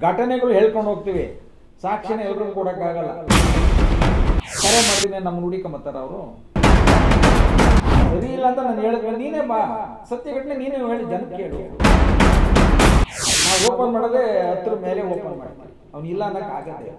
ಘಟನೆಗಳು ಹೇಳ್ಕೊಂಡು ಹೋಗ್ತೀವಿ ಸಾಕ್ಷಿನ ಎಲ್ರಿಗೂ ಕೊಡೋಕ್ಕಾಗಲ್ಲ ಕರೆ ಮಾಡ್ತೀನಿ ನಮ್ಮ ಹುಡುಕೊಂಬತ್ತಾರ ಅವರು ಸರಿ ಇಲ್ಲ ಅಂತ ನಾನು ಹೇಳಿದ್ಮೇಲೆ ನೀನೇ ಬಾ ಸತ್ಯ ಘಟನೆ ನೀನೇ ಹೇಳಿ ಜನಕ್ಕೆ ಕೇಳು ನಾವು ಓಪನ್ ಮಾಡೋದೇ ಹತ್ರ ಮೇಲೆ ಓಪನ್ ಮಾಡ್ತೀವಿ ಅವ್ನು ಇಲ್ಲ ಅನ್ನಕ್ಕೆ ಆಗತ್ತೆ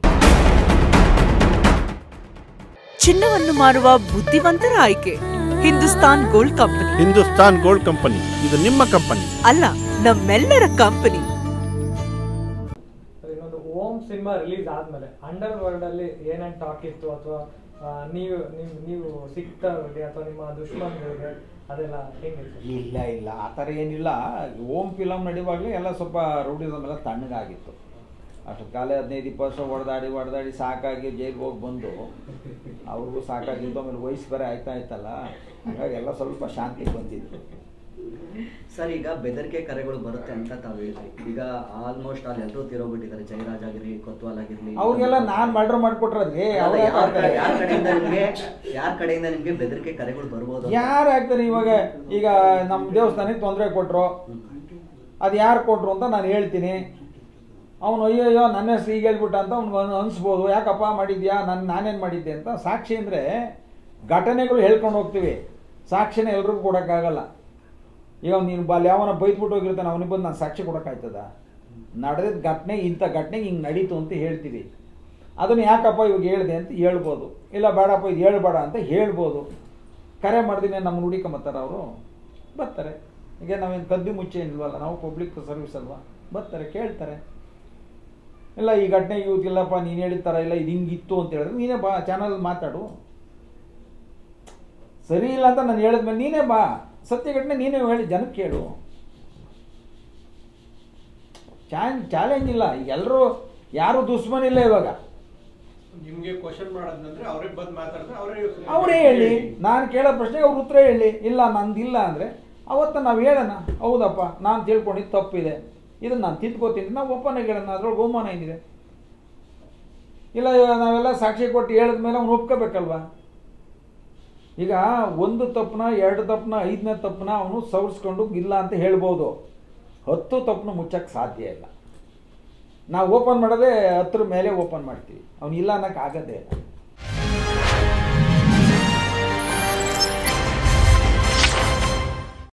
ಚಿನ್ನವನ್ನು ಮಾರುವ ಬುದ್ಧಿವಂತರ ಆಯ್ಕೆ Hindustan gold company Hindustan gold company ಇದು ನಿಮ್ಮ ಕಂಪನಿ ಅಲ್ಲ ನಮ್ಮೆಲ್ಲರ ಕಂಪನಿ ಇನ್ನೊಂದು ಓಮ್ ಸಿನಿಮಾ ರಿಲೀಸ್ ಆದ್ಮೇಲೆ ಅಂಡರ್ ವರ್ಲ್ಡ್ ಅಲ್ಲಿ ಏನೇನ್ ಟಾಕ್ ಇತ್ತು ಅಥವಾ ನೀವು ನೀವು ನೀವು ಸಿಕ್ತವ್ರಿಗೆ ಅಥವಾ ನಿಮ್ಮ ದುಶ್ಮನ್ಗಳಿಗೆ ಅದೆಲ್ಲ ಹೆಂಗಿತ್ತು ಇಲ್ಲ ಇಲ್ಲ ಆ ಥರ ಏನಿಲ್ಲ ಓಮ್ ಫಿಲಮ್ ನಡೆಯುವಾಗಲೇ ಎಲ್ಲ ಸ್ವಲ್ಪ ರೌಡಿಸಮ್ ಎಲ್ಲ ತಣ್ಣಗಾಗಿತ್ತು ಅಷ್ಟು ಕಾಲ ಹದಿನೈದು ಇಪ್ಪತ್ತು ವರ್ಷ ಹೊಡೆದಾಡಿ ಹೊಡೆದಾಡಿ ಸಾಕಾಗಿ ಜೈಲಿಗೆ ಹೋಗಿ ಬಂದು ಅವ್ರಿಗೂ ಸಾಕಾಗಿತ್ತು ಆಮೇಲೆ ವಯಸ್ಸು ಬೇರೆ ಆಯ್ತಾ ಆಯ್ತಲ್ಲ ಹಾಗಾಗಿ ಎಲ್ಲ ಸ್ವಲ್ಪ ಶಾಂತಿಗೆ ಬಂದಿದ್ದು ಸರ್ ಈಗ ಬೆದರಿಕೆ ಕರೆಗಳು ಬರುತ್ತೆ ಅಂತ ತಾವು ಹೇಳಿದ್ರಿ ಈಗ ಆಲ್ಮೋಸ್ಟ್ ಅಲ್ಲಿ ಎಲ್ಲರೂ ತೀರೋಗ್ಬಿಟ್ಟಿದ್ದಾರೆ ಜಯರಾಜ್ ಆಗಿರ್ಲಿ ಕೊತ್ವಾಲ್ ಆಗಿರ್ಲಿ ಅವ್ರಿಗೆಲ್ಲ ನಾನು ಮರ್ಡರ್ ಮಾಡಿಕೊಟ್ರದ್ರಿ ಅಲ್ಲ, ಯಾರ್ ಕಡೆ- ಯಾರ್ ಕಡೆಯಿಂದ ನಿಮ್ಗೆ ಯಾರ ಕಡೆಯಿಂದ ನಿಮ್ಗೆ ಬೆದರಿಕೆ ಕರೆಗಳು ಬರ್ಬೋದು ಅಂತ? ಯಾರು ಆಗ್ತಾರೆ ಇವಾಗ ಈಗ ನಮ್ಮ ದೇವಸ್ಥಾನಕ್ಕೆ ತೊಂದರೆ ಕೊಟ್ಟರು ಅದು ಯಾರು ಕೊಟ್ಟರು ಅಂತ ನಾನು ಹೇಳ್ತೀನಿ ಅವನು ಅಯ್ಯಯ್ಯೋ ನನ್ನ ಹೆಸರು ಈಗ ಹೇಳ್ಬಿಟ್ಟ ಅಂತ ಅವ್ನಿಗೆ ಅನಿಸ್ಬೋದು ಯಾಕಪ್ಪ ಮಾಡಿದ್ಯಾ ನಾನು ನಾನೇನು ಮಾಡಿದ್ದೆ ಅಂತ ಸಾಕ್ಷಿ ಅಂದರೆ ಘಟನೆಗಳು ಹೇಳ್ಕೊಂಡು ಹೋಗ್ತೀವಿ ಸಾಕ್ಷಿನ ಎಲ್ರಿಗೂ ಕೊಡೋಕ್ಕಾಗಲ್ಲ ಈಗ ನೀನು ಬಲ್ಲಿ ಯಾವನ ಬೈದ್ಬಿಟ್ಟು ಹೋಗಿರ್ತಾನೆ ಅವನಿಗೆ ಬಂದು ನಾನು ಸಾಕ್ಷಿ ಕೊಡೋಕ್ಕಾಯ್ತದ ನಡೆದಿದ್ದ ಘಟನೆ ಇಂಥ ಘಟನೆಗೆ ಹಿಂಗೆ ನಡೀತು ಅಂತ ಹೇಳ್ತೀವಿ ಅದನ್ನು ಯಾಕಪ್ಪ ಇವಾಗ ಹೇಳಿದೆ ಅಂತ ಹೇಳ್ಬೋದು ಇಲ್ಲ ಬೇಡಪ್ಪ ಇದು ಹೇಳ್ಬೇಡ ಅಂತ ಹೇಳ್ಬೋದು ಕರೆ ಮಾಡ್ತೀನಿ ನಮ್ಮ ಹುಡುಕೊಂಬತ್ತಾರ ಅವರು ಬರ್ತಾರೆ ಈಗ ನಾವೇನು ಕದ್ದು ಮುಚ್ಚೆ ಏನಿಲ್ವಲ್ಲ ನಾವು ಪಬ್ಲಿಕ್ ಸರ್ವಿಸ್ ಅಲ್ವಾ ಬರ್ತಾರೆ ಕೇಳ್ತಾರೆ ಇಲ್ಲ ಈ ಘಟನೆ ಇವತ್ತಿಲ್ಲಪ್ಪ ನೀನು ಹೇಳಿದ ಥರ ಇಲ್ಲ ಇದು ಹಿಂಗಿತ್ತು ಅಂತ ಹೇಳಿದ್ರೆ ನೀನೇ ಬಾ ಚಾನಲ್ ಮಾತಾಡು ಸರಿ ಇಲ್ಲ ಅಂತ ನಾನು ಹೇಳಿದ್ಮೇಲೆ ನೀನೇ ಬಾ ಸತ್ಯ ಘಟನೆ ನೀನೇ ಹೇಳಿ ಜನಕ್ಕೆ ಕೇಳು ಚಾನ್ ಚಾಲೆಂಜ್ ಇಲ್ಲ ಎಲ್ಲರೂ ಯಾರು ದುಶ್ಮನ್ ಇಲ್ಲ ಇವಾಗ ನಿಮ್ಗೆ ಕ್ವಶನ್ ಮಾಡೋದಂದ್ರೆ ಅವ್ರಿಗೆ ಬಂದು ಮಾತಾಡಿದ್ರೆ ಅವರೇ ಅವರೇ ಹೇಳಿ ನಾನು ಕೇಳೋ ಪ್ರಶ್ನೆಗೆ ಅವ್ರ ಉತ್ತರ ಹೇಳಿ ಇಲ್ಲ ನಂದಿಲ್ಲ ಅಂದರೆ ಅವತ್ತು ನಾವು ಹೇಳೋಣ ಹೌದಪ್ಪ ನಾನು ತಿಳ್ಕೊಂಡಿದ್ದು ತಪ್ಪಿದೆ ಇದನ್ನು ನಾನು ತಿದ್ಕೋತೀನಿ ನಾವು ಒಪ್ಪನೆ ಹೇಳೋಣ ಅದ್ರೊಳಗೆ ಅವಮಾನ ಏನಿದೆ ಇಲ್ಲ ಇವಾಗ ನಾವೆಲ್ಲ ಸಾಕ್ಷಿ ಕೊಟ್ಟು ಹೇಳಿದ್ಮೇಲೆ ಅವ್ನು ಒಪ್ಕೋಬೇಕಲ್ವಾ ಈಗ ಒಂದು ತಪ್ಪನ ಎರಡು ತಪ್ಪನ ಐದನೇ ತಪ್ಪನ ಅವನು ಸವರ್ಸ್ಕೊಂಡು ಇಲ್ಲ ಅಂತ ಹೇಳ್ಬೋದು ಹತ್ತು ತಪ್ಪನ ಮುಚ್ಚಕ್ಕೆ ಸಾಧ್ಯ ಇಲ್ಲ ನಾವು ಓಪನ್ ಮಾಡೋದೇ ಹತ್ರ ಮೇಲೆ ಓಪನ್ ಮಾಡ್ತೀವಿ ಅವ್ನು ಇಲ್ಲ ಅನ್ನೋಕ್ಕೆ ಆಗೋದೇ ಇಲ್ಲ